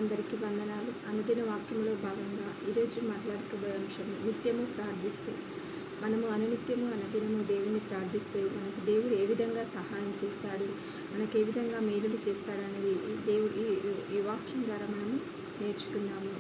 అందరికీ వందనాలు అనుదిన వాక్యంలో భాగంగా ఈరోజు మాట్లాడుకోబోయే అంశం నిత్యము ప్రార్థిస్తే మనము అనునిత్యము అనుదినము దేవుని ప్రార్థిస్తే మనకు దేవుడు ఏ విధంగా సహాయం చేస్తాడు మనకు ఏ విధంగా మేలులు చేస్తాడు అనేది ఈ దేవుడు ఈ ఈ వాక్యం ద్వారా మనము నేర్చుకుందాము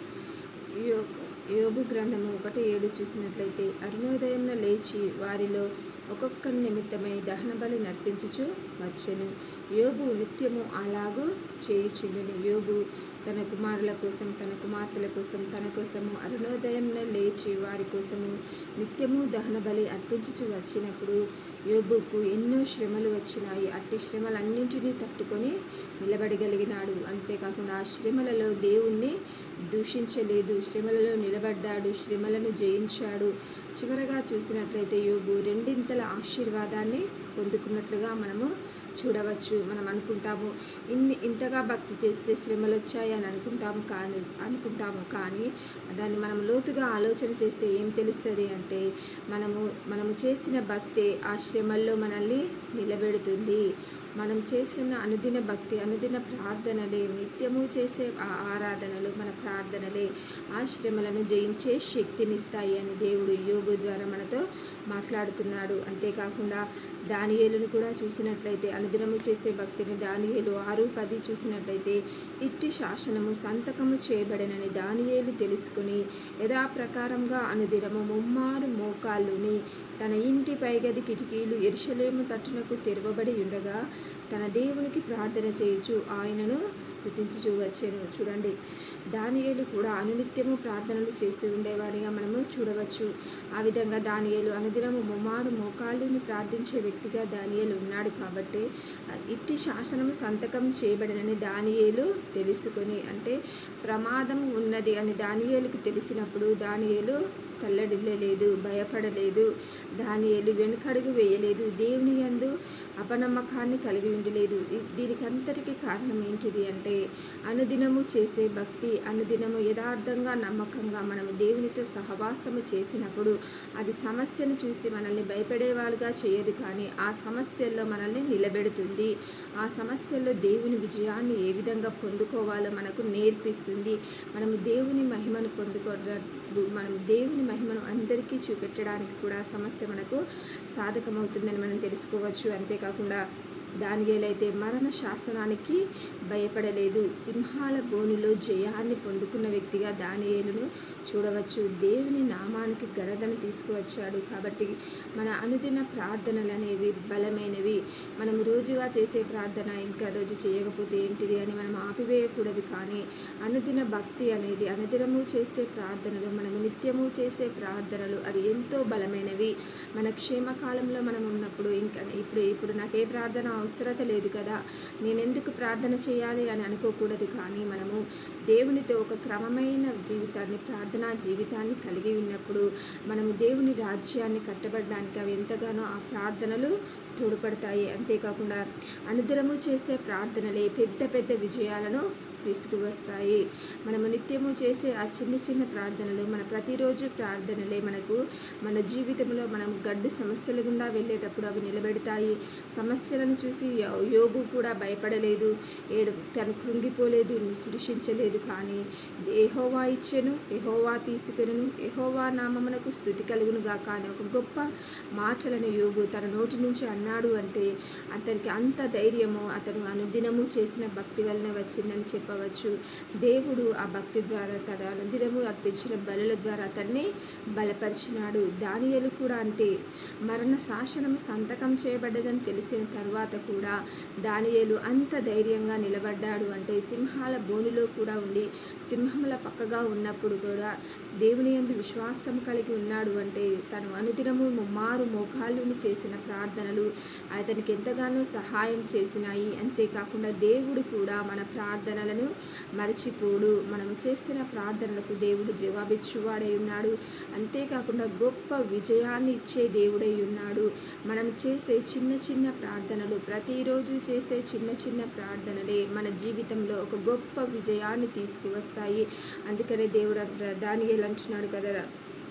యో యోగు గ్రంథము ఒకటి ఏడు చూసినట్లయితే అరుణోదయంలో లేచి వారిలో ఒక్కొక్కరి నిమిత్తమై దహన బలి నర్పించుచు వచ్చెను యోగు నిత్యము అలాగూ చేయుచుండెను యోగు తన కుమారుల కోసం తన కుమార్తెల కోసం తన కోసము అరుణోదయంలో లేచి వారి కోసము నిత్యము దహన బలి అర్పించుచు వచ్చినప్పుడు యోబుకు ఎన్నో శ్రమలు వచ్చినాయి అట్టి శ్రమలన్నింటినీ తట్టుకొని నిలబడగలిగినాడు అంతేకాకుండా ఆ శ్రమలలో దేవుణ్ణి దూషించలేదు శ్రమలలో నిలబడ్డాడు శ్రమలను జయించాడు చివరగా చూసినట్లయితే యోబు రెండింతల ఆశీర్వాదాన్ని పొందుకున్నట్లుగా మనము చూడవచ్చు మనం అనుకుంటాము ఇన్ని ఇంతగా భక్తి చేస్తే శ్రమలు వచ్చాయి అని అనుకుంటాము కానీ అనుకుంటాము కానీ దాన్ని మనం లోతుగా ఆలోచన చేస్తే ఏం తెలుస్తుంది అంటే మనము మనము చేసిన భక్తే ఆ శ్రమల్లో మనల్ని నిలబెడుతుంది మనం చేసిన అనుదిన భక్తి అనుదిన ప్రార్థనలే నిత్యము చేసే ఆ ఆరాధనలు మన ప్రార్థనలే ఆ శ్రమలను జయించే శక్తినిస్తాయి అని దేవుడు యోగు ద్వారా మనతో మాట్లాడుతున్నాడు అంతేకాకుండా దానియేలును కూడా చూసినట్లయితే అనుదినము చేసే భక్తిని దానియేలు ఆరు పది చూసినట్లయితే ఇట్టి శాసనము సంతకము చేయబడినని దానియేలు తెలుసుకుని యథాప్రకారంగా అనుదినము ముమ్మారు మోకాళ్ళుని తన ఇంటి పైగది కిటికీలు ఎరుషలేము తట్టునకు తెరవబడి ఉండగా తన దేవునికి ప్రార్థన చేయుచు ఆయనను స్థుతించుచు వచ్చాను చూడండి దానియేలు కూడా అనునిత్యము ప్రార్థనలు చేసి ఉండేవాడిగా మనము చూడవచ్చు ఆ విధంగా దానియేలు అనుదినము ముమ్మారు మోకాళ్ళుని ప్రార్థించే వ్యక్తిగా దానియేలు ఉన్నాడు కాబట్టి ఇట్టి శాసనము సంతకం చేయబడినని దానియేలు తెలుసుకొని అంటే ప్రమాదం ఉన్నది అని దానియేలుకు తెలిసినప్పుడు దానియేలు తల్లడిల్లలేదు భయపడలేదు దానియేలు వెనుకడుగు వేయలేదు దేవుని యందు అపనమ్మకాన్ని కలిగి ఉండలేదు దీనికి అంతటికీ కారణం ఏంటిది అంటే అనుదినము చేసే భక్తి అనుదినము యథార్థంగా నమ్మకంగా మనము దేవునితో సహవాసము చేసినప్పుడు అది సమస్యను చూసి మనల్ని భయపడేవాళ్ళుగా చేయదు కానీ ఆ సమస్యల్లో మనల్ని నిలబెడుతుంది ఆ సమస్యల్లో దేవుని విజయాన్ని ఏ విధంగా పొందుకోవాలో మనకు నేర్పిస్తుంది మనము దేవుని మహిమను పొందుకోవడం మనం దేవుని మహిమను అందరికీ చూపెట్టడానికి కూడా సమస్య మనకు సాధకమవుతుందని మనం తెలుసుకోవచ్చు అంతేకాకుండా దానియేలైతే మరణ శాసనానికి భయపడలేదు సింహాల బోనులో జయాన్ని పొందుకున్న వ్యక్తిగా దానియేలును చూడవచ్చు దేవుని నామానికి ఘనతను తీసుకువచ్చాడు కాబట్టి మన అనుదిన ప్రార్థనలు అనేవి బలమైనవి మనం రోజుగా చేసే ప్రార్థన ఇంకా రోజు చేయకపోతే ఏంటిది అని మనం ఆపివేయకూడదు కానీ అనుదిన భక్తి అనేది అనుదినము చేసే ప్రార్థనలు మనము నిత్యము చేసే ప్రార్థనలు అవి ఎంతో బలమైనవి మన క్షేమకాలంలో మనం ఉన్నప్పుడు ఇంకా ఇప్పుడు ఇప్పుడు నాకు ఏ ప్రార్థన అవసరత లేదు కదా నేను ఎందుకు ప్రార్థన చేయాలి అని అనుకోకూడదు కానీ మనము దేవునితో ఒక క్రమమైన జీవితాన్ని ప్రార్థనా జీవితాన్ని కలిగి ఉన్నప్పుడు మనము దేవుని రాజ్యాన్ని కట్టబడడానికి అవి ఎంతగానో ఆ ప్రార్థనలు తోడ్పడతాయి అంతేకాకుండా అనుదినము చేసే ప్రార్థనలే పెద్ద పెద్ద విజయాలను తీసుకువస్తాయి మనము నిత్యము చేసే ఆ చిన్న చిన్న ప్రార్థనలు మన ప్రతిరోజు ప్రార్థనలే మనకు మన జీవితంలో మనం గడ్డు సమస్యల గుండా వెళ్ళేటప్పుడు అవి నిలబెడతాయి సమస్యలను చూసి యోగు కూడా భయపడలేదు ఏడు తను కృంగిపోలేదు కృషించలేదు కానీ ఎహోవా ఇచ్చెను ఎహోవా తీసుకెను ఎహోవా నామమునకు స్థుతి కలుగును గాక అని ఒక గొప్ప మాటలను యోగు తన నోటి నుంచి అన్నాడు అంటే అతనికి అంత ధైర్యము అతను అనుదినము చేసిన భక్తి వలన వచ్చిందని చెప్పవచ్చు దేవుడు ఆ భక్తి ద్వారా తన అనుదినము అర్పించిన బలుల ద్వారా అతన్ని బలపరిచినాడు దానియలు కూడా అంతే మరణ శాసనం సంతకం చేయబడ్డదని తెలిసిన తర్వాత కూడా దానియలు అంత ధైర్యంగా నిలబడ్డాడు అంటే సింహాల బోనులో కూడా ఉండి సింహముల పక్కగా ఉన్నప్పుడు కూడా దేవుని ఎందు విశ్వాసం కలిగి ఉన్నాడు అంటే తను అనుదినము ముమ్మారు మోకాళ్ళుని చేసిన ప్రార్థనలు అతనికి ఎంతగానో సహాయం చేసినాయి అంతేకాకుండా దేవుడు కూడా మన ప్రార్థనలను మరచిపోడు మనము చేసిన ప్రార్థనలకు దేవుడు జవాబిచ్చువాడై ఉన్నాడు అంతేకాకుండా గొప్ప విజయాన్ని ఇచ్చే దేవుడై ఉన్నాడు మనం చేసే చిన్న చిన్న ప్రార్థనలు ప్రతిరోజు చేసే చిన్న చిన్న ప్రార్థనలే మన జీవితంలో ఒక గొప్ప విజయాన్ని తీసుకువస్తాయి అందుకనే దేవుడు దాని అంటున్నాడు కదా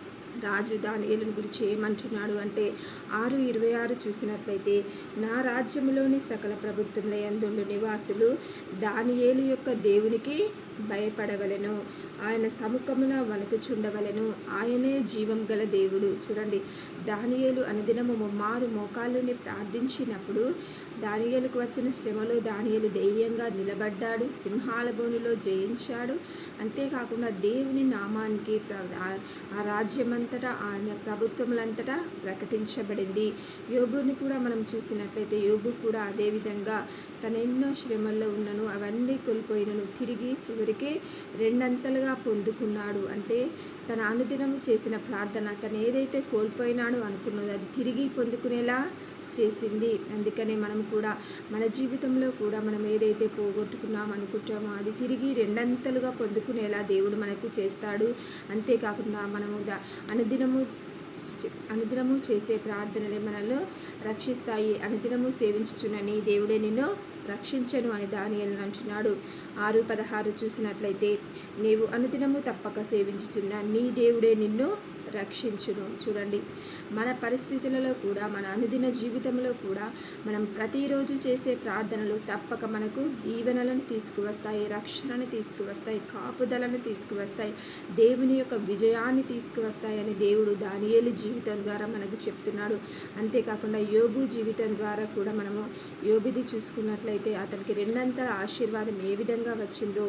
రాజు దానియేలుని గురించి ఏమంటున్నాడు అంటే ఆరు ఇరవై ఆరు చూసినట్లయితే నా రాజ్యంలోని సకల ప్రభుత్వంలో ఎందుండు నివాసులు దానియేలు యొక్క దేవునికి భయపడవలెను ఆయన సముఖమున వణుకుచుండవలెను ఆయనే జీవం గల దేవుడు చూడండి దానియేలు అనుదినము ముమ్మారు మోకాళ్ళని ప్రార్థించినప్పుడు దానియేలుకు వచ్చిన శ్రమలో దానియేలు ధైర్యంగా నిలబడ్డాడు సింహాల బోనులో జయించాడు అంతేకాకుండా దేవుని నామానికి ప్ర- ఆ- ఆ రాజ్యమంతటా ఆయన ప్రభుత్వములంతటా ప్రకటించబడింది యోగుని కూడా మనం చూసినట్లయితే యోగు కూడా అదేవిధంగా తన ఎన్నో శ్రమల్లో ఉన్నను అవన్నీ కోల్పోయినను తిరిగి చివరికి రెండంతలుగా పొందుకున్నాడు అంటే తన అనుదినము చేసిన ప్రార్థన తను ఏదైతే కోల్పోయినాడో అనుకున్నదో అది తిరిగి పొందుకునేలా చేసింది అందుకనే మనం కూడా మన జీవితంలో కూడా మనం ఏదైతే పోగొట్టుకున్నాం అనుకుంటామో అది తిరిగి రెండంతలుగా పొందుకునేలా దేవుడు మనకు చేస్తాడు అంతేకాకుండా మనము దా అనుదినము అనుదినము చేసే ప్రార్థనలే మనలో రక్షిస్తాయి అనుదినము సేవించుచున్న నీ దేవుడే నిన్ను రక్షించను అని దానియలు అంటున్నాడు ఆరు పదహారు చూసినట్లయితే నీవు అనుదినము తప్పక సేవించుచున్న నీ దేవుడే నిన్ను రక్షించును చూడండి మన పరిస్థితులలో కూడా మన అనుదిన జీవితంలో కూడా మనం ప్రతిరోజు చేసే ప్రార్థనలు తప్పక మనకు దీవెనలను తీసుకువస్తాయి రక్షణను తీసుకువస్తాయి కాపుదలను తీసుకువస్తాయి దేవుని యొక్క విజయాన్ని తీసుకువస్తాయని దేవుడు దానియేలు జీవితం ద్వారా మనకు చెప్తున్నాడు అంతేకాకుండా యోబు జీవితం ద్వారా కూడా మనము యోబిది చూసుకున్నట్లయితే అతనికి రెండంతల ఆశీర్వాదం ఏ విధంగా వచ్చిందో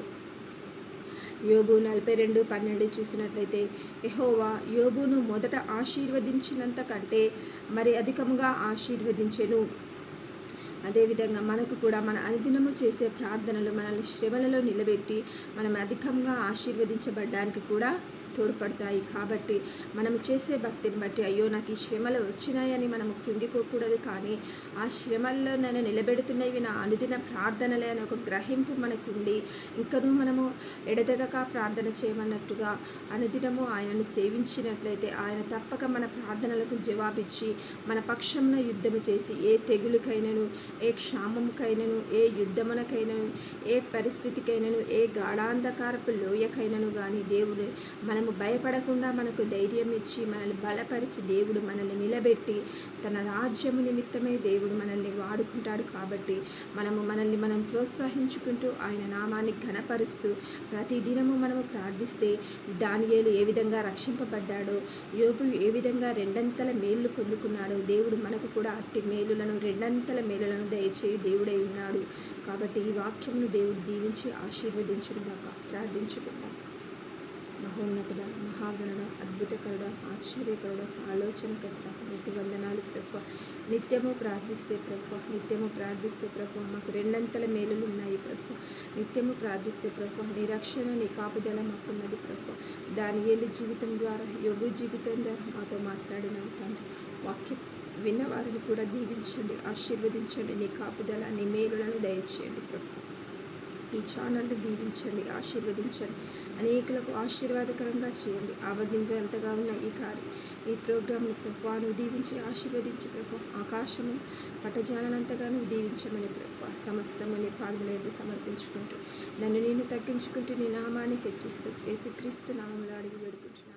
యోబు నలభై రెండు పన్నెండు చూసినట్లయితే ఎహోవా యోబును మొదట ఆశీర్వదించినంత కంటే మరి అధికముగా ఆశీర్వదించెను అదేవిధంగా మనకు కూడా మన అనుదినము చేసే ప్రార్థనలు మనల్ని శ్రమలలో నిలబెట్టి మనం అధికంగా ఆశీర్వదించబడడానికి కూడా తోడ్పడతాయి కాబట్టి మనం చేసే భక్తిని బట్టి అయ్యో నాకు ఈ శ్రమలు వచ్చినాయని మనం కృంగిపోకూడదు కానీ ఆ శ్రమల్లో నన్ను నిలబెడుతున్నవి నా అనుదిన ప్రార్థనలే అనే ఒక గ్రహింపు మనకుండి ఇంకనూ మనము ఎడతెగక ప్రార్థన చేయమన్నట్టుగా అనుదినము ఆయనను సేవించినట్లయితే ఆయన తప్పక మన ప్రార్థనలకు జవాబిచ్చి మన పక్షంలో యుద్ధము చేసి ఏ తెగులుకైనను ఏ క్షామముకైనను ఏ యుద్ధమునకైనను ఏ పరిస్థితికైనను ఏ గాఢాంధకారపు లోయకైనను కానీ దేవుడు మనము భయపడకుండా మనకు ధైర్యం ఇచ్చి మనల్ని బలపరిచి దేవుడు మనల్ని నిలబెట్టి తన రాజ్యము నిమిత్తమే దేవుడు మనల్ని వాడుకుంటాడు కాబట్టి మనము మనల్ని మనం ప్రోత్సహించుకుంటూ ఆయన నామాన్ని ఘనపరుస్తూ ప్రతి దినము మనము ప్రార్థిస్తే దానియేలు ఏ విధంగా రక్షింపబడ్డాడో యోబు ఏ విధంగా రెండంతల మేలు పొందుకున్నాడో దేవుడు మనకు కూడా అట్టి మేలులను రెండంతల మేలులను దయచేయి దేవుడై ఉన్నాడు కాబట్టి ఈ వాక్యంను దేవుడు దీవించి ఆశీర్వదించుగాక ప్రార్థించుకుందాం మహోన్నతుడ మహాగణుడ అద్భుతకరుడ ఆశ్చర్యకరుడ ఆలోచనకర్త మీకు వందనాలు ప్రభు నిత్యము ప్రార్థిస్తే ప్రభు నిత్యము ప్రార్థిస్తే ప్రభు మాకు రెండంతల మేలులు ఉన్నాయి ప్రభు నిత్యము ప్రార్థిస్తే ప్రభు నీ రక్షణ నీ కాపుదల మాకున్నది ప్రభు దాని ఏలి జీవితం ద్వారా యోగు జీవితం ద్వారా మాతో మాట్లాడిన తండ్రి వాక్యం విన్నవారిని కూడా దీవించండి ఆశీర్వదించండి నీ కాపుదల నీ మేలులను దయచేయండి ప్రభు ఈ ఛానల్ని దీవించండి ఆశీర్వదించండి అనేకులకు ఆశీర్వాదకరంగా చేయండి ఆవగించేంతగా ఉన్న ఈ కార్యం ఈ ప్రోగ్రాంను ప్రభువాను దీవించి ఆశీర్వదించి ప్రభు ఆకాశము పటజాలనంతగాను దీవించమని ప్రభు సమస్తము నీ పాదములు సమర్పించుకుంటూ నన్ను నేను తగ్గించుకుంటూ నీ నామాన్ని హెచ్చిస్తూ యేసుక్రీస్తు నామంలో అడిగి వేడుకుంటున్నాను